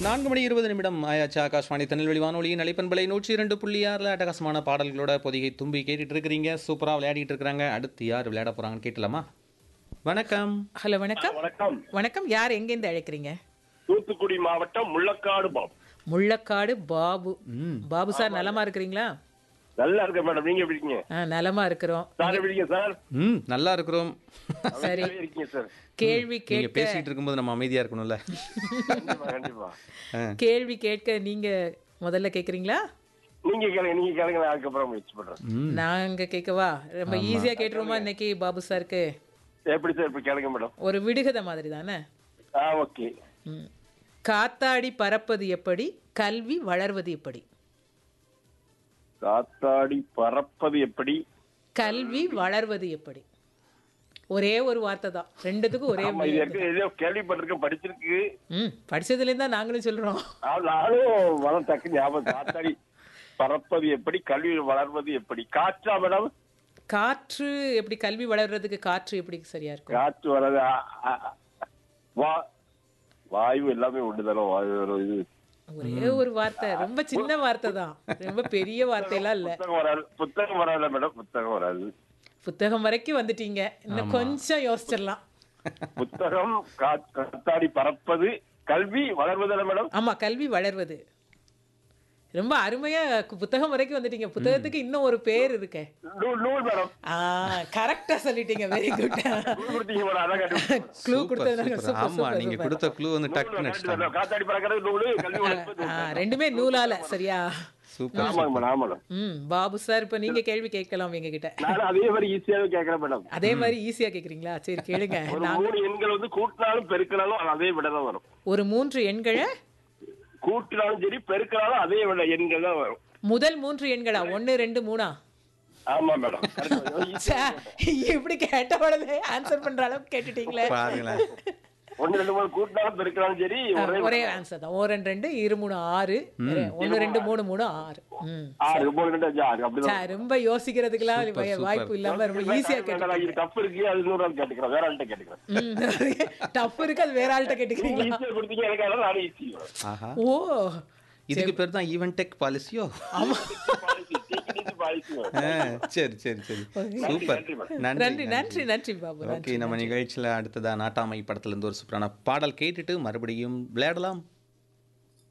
நான்கு மணி இருபது நிமிடம் ஆயாச்சு ஆகாஷ்வாணி திருநெல்வேலி வானொலியின் அலைப்பண்பலை நூற்றி இரண்டு புள்ளி ஆறில் அட்டகாசமான பாடல்களோட பொதிகை தும்பி கேட்டுட்டு இருக்கிறீங்க சூப்பராக விளையாடிட்டு இருக்கிறாங்க அடுத்து யார் விளையாட போறாங்கன்னு கேட்டலாமா வணக்கம் ஹலோ வணக்கம் வணக்கம் வணக்கம் யார் எங்கேருந்து அழைக்கிறீங்க தூத்துக்குடி மாவட்டம் முள்ளக்காடு பாப் முள்ளக்காடு பாபு ம் பாபு சார் நலமா இருக்கிறீங்களா நல்லா இருக்க மேடம் நீங்க எப்படி இருக்கீங்க ஆ நலமா இருக்கிறோம் சார் எப்படி இருக்கீங்க சார் ம் நல்லா இருக்கிறோம் சரி அமைதியாவே இருக்கீங்க சார் கேள்வி நீங்க கேட்க பேசிட்டு இருக்கும்போது நம்ம அமைதியா இருக்கணும்ல கண்டிப்பா கண்டிப்பா கேள்வி கேட்க நீங்க முதல்ல கேக்குறீங்களா நீங்க கேளுங்க நீங்க கேளுங்க நான் அதுக்கப்புறம் முயற்சி பண்றேன் ம் நாங்க கேட்கவா ரொம்ப ஈஸியா கேட்டுருவோமா இன்னைக்கு பாபு சாருக்கு எப்படி சார் இப்ப கேளுங்க மேடம் ஒரு விடுகதை மாதிரி தானே ஆ ஓகே ம். காத்தாடி பறப்பது எப்படி கல்வி வளர்வது எப்படி காத்தாடி பறப்பது எப்படி கல்வி வளர்வது எப்படி ஒரே ஒரு வார்த்தை தான் ரெண்டுத்துக்கும் ஒரே ஆமா இது இருக்கு ஏதோ கேள்விப்பட்டிருக்கேன் படிச்சிருக்கு ம் படிச்சதுல இருந்தா நாங்களும் சொல்றோம் ஆ, நானும் வளம் டக்கு ஞாபகம் காத்தாடி பறப்பது எப்படி கல்வி வளர்வது எப்படி காற்றா மேடம் காற்று எப்படி கல்வி வளர்றதுக்கு காற்று எப்படி சரியா இருக்கும் காற்று வர்றது ஆ, ஆ, ஆ. வா வாயு எல்லாமே ஒண்ணுதானே வாயு ஒரு இது ஒரே ஒரு வார்த்தை ரொம்ப சின்ன வார்த்தை தான் ரொம்ப பெரிய வார்த்தையெல்லாம் இல்ல புத்தகம் வராது புத்தகம் வராது மேடம் புத்தகம் வராது புத்தகம் வரைக்கும் வந்துட்டீங்க இன்னும் கொஞ்சம் யோசிச்சிடலாம் புத்தகம் கா- காத்தாடி பறப்பது கல்வி வளர்வதில்ல மேடம் ஆமா கல்வி வளர்வது ரொம்ப அருமையா கு- புத்தகம் வரைக்கும் வந்துட்டீங்க புத்தகத்துக்கு இன்னும் ஒரு பேர் இருக்கே நூல் நூல் மேடம் ஆ கரெக்டா சொல்லிட்டீங்க வெரி குட் நூல் கொடுத்தீங்க மேடம் அதான் கண்டுபிடிச்சேன். க்ளூ சூப்பர் கொடுத்ததுனால சூப்பர் சூப்பர் ஆமா சூப்பர் நீங்க சூப்பர் கொடுத்த க்ளூ வந்து நூல் டக்குன்னு கரெக்ட் அடிச்சிட்டாங்க தான். காத்தாடி பறக்கிறது நூல் கல்வி வளர்ப்பது ஆ, ரெண்டுமே நூலால சரியா சூப்பர் ஆமாங்க மேடம் ஆமா மேடம் ம் பாபு சார் இப்ப நீங்க கேள்வி கேட்கலாம் எங்க கிட்ட நானும் அதே மாதிரி ஈஸியாவே கேட்கறேன் மேடம் அதே மாதிரி ஈஸியா கேக்குறீங்களா சரி கேளுங்க ஒரு நான் மூணு எண்கள் வந்து கூட்டினாலும் பெருக்கினாலும் அது அதே விட தான் வரும் ஒரு மூன்று எண்களை கூட்டினாலும் சரி பெருக்கினாலும் அதே விட எண்கள் தான் வரும் முதல் மூன்று எண்களா ஒன்னு ரெண்டு மூணா ஆமா மேடம் correct தான். ச்சே, இப்படி கேட்ட உடனே ஆன்சர் பண்ற அளவுக்கு கேட்டுட்டீங்களே பாருங்களேன் ஒண்ணு ரெண்டு மூணு கூட்டினாலும் பெருக்கினாலும் சரி ஒரே ஒரே ஆன்சர் தான் ஒரு ரெண்டு ரெண்டு இரு மூணு ஆறு ஒன்னு ரெண்டு மூணு மூணு ஆறு ம் ஆறு மூணு ரெண்டு அஞ்சு ஆறு அப்படிதான் ச்சே, ரொம்ப யோசிக்கிறதுக்கெல்லாம் வா- வாய்ப்பு இல்லாம ரொம்ப ஈஸியா கேட்டு டஃப் இருக்கு அது இன்னொரு ஆள் கேட்டுக்கிறேன் வேற ஆள்கிட்ட கேட்டுக்கிறேன் டஃப் இருக்கு அது வேற ஆள்கிட்ட கேட்டுக்கிறீங்களா ஈஸியா கொடுத்தீங்க எனக்கு அதெல்லாம் நானும் ஈஸி ஆஹா ஓ இதுக்கு பேர் தான் ஈவன் டெக் பாலிசியோ சரி சரி சரி சூப்பர் நன்றி நன்றி நன்றி நன்றி பாபு ஓகே நம்ம நிகழ்ச்சியில் அடுத்ததா நாட்டாமை படத்துல இருந்து ஒரு சூப்பரான பாடல் கேட்டுட்டு மறுபடியும் விளையாடலாம்